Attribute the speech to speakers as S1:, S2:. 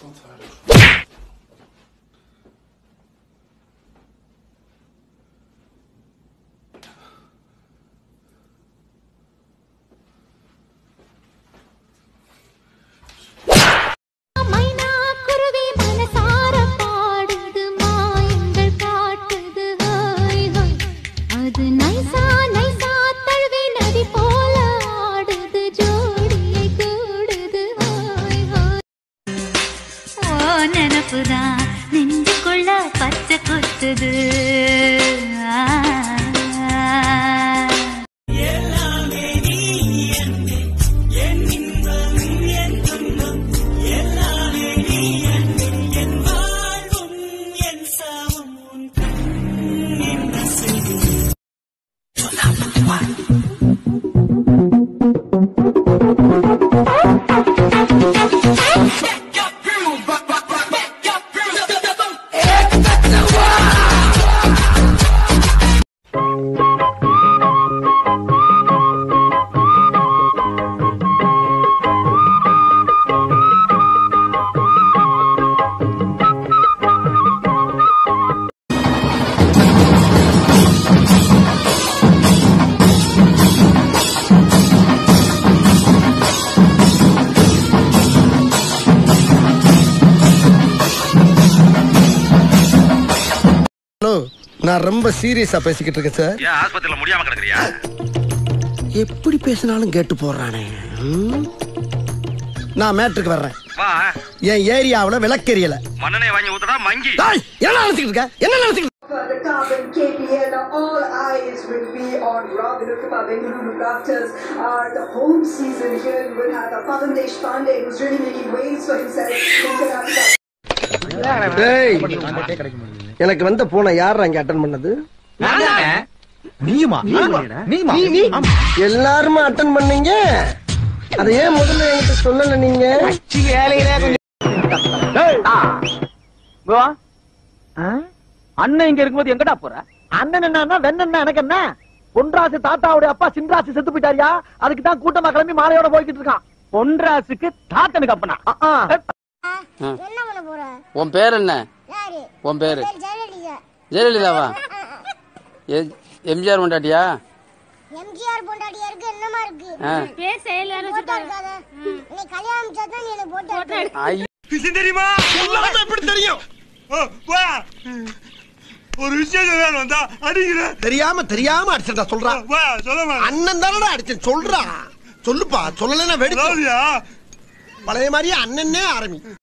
S1: மைனா குருவி மனசார பாடுது மாயங்கள் காட்டுது ஹாய் ஹாய் அது நைசா நைசா தழுவி நதி போல ஆடுது ஜோடியை கூடுது ஹாய் ஹாய் ஓ நினப்புதான் நெஞ்சுக்குள்ள பச்சை கொத்துது ஆ, ஆ.
S2: ஹலோ நான் ரொம்ப சீரியஸா பேசிக்கிட்டு இருக்கேன் சார்
S3: ஏன் ஆஸ்பத்திரியில முடியாம கிடக்குறியா
S2: எப்படி பேசினாலும் கேட்டு போடுறானே ம்? நான் மேட்ருக்கு வர்றேன்
S3: வா
S2: என் ஏரியாவுல விளக்கெரியல
S3: மண்ணெண்ணை வாங்கி ஊத்துடா மங்கி
S2: டேய், என்ன நினைச்சுக்கிட்டு இருக்க என்ன நினைச்சுக்கிட்டு
S4: For the carbon KPL, all eyes will be on Robinukuma Bengaluru Raptors. Uh, the home season here, we will have a Pavan Deshpande who's really making waves for himself in Karnataka.
S2: டேய், எனக்கு வந்த போன யார் அங்க attend பண்ணது எல்லாருமே attend பண்ணீங்க அத ஏன் முதல்ல என்கிட்ட சொல்லல நீங்க
S5: அண்ணன் இங்க இருக்கும்போது எங்கடா போற அண்ணன் என்ன வெண்ணன் எனக்கு என்ன பொன்ராசு தாத்தாவுடைய அப்பா சின்ராசு செத்து போயிட்டாரியா அதுக்கு தான் கூட்டமா கிளம்பி மாலையோட போய்கிட்டு இருக்கான் பொன்ராசுக்கு தாத்தனுக்கு அப்பனா
S6: என்ன பண்ண போற
S7: உன் பேர் என்ன
S6: யாரு
S7: உன் பேரு
S6: பேர் ஜெயலலிதா
S7: ஜெயலலிதாவா எ- எம்ஜிஆர் கொண்டாட்டியா
S6: எம்ஜிஆர் பொண்டாட்டியா இருக்கு என்னமா இருக்கு
S7: ஆ.
S6: போட்டோ இருக்காத நீ கல்யாணம் தான் நீ எனக்கு போட்டோ எடுத்து
S7: ஐயோ
S3: தெரியுமா
S2: எப்படி தெரியும்
S3: ஒரு விஷயம் சொல்லணும் வந்தா அடிக்கிற
S2: தெரியாம தெரியாம அடிச்சா சொல்றா
S3: சொல்ல
S2: அண்ணன் தானடா அடிச்சேன் சொல்றா சொல்லுப்பா சொல்லலைன்னா வெடிச்சு பழைய மாதிரியே அண்ணனே ஆரம்பி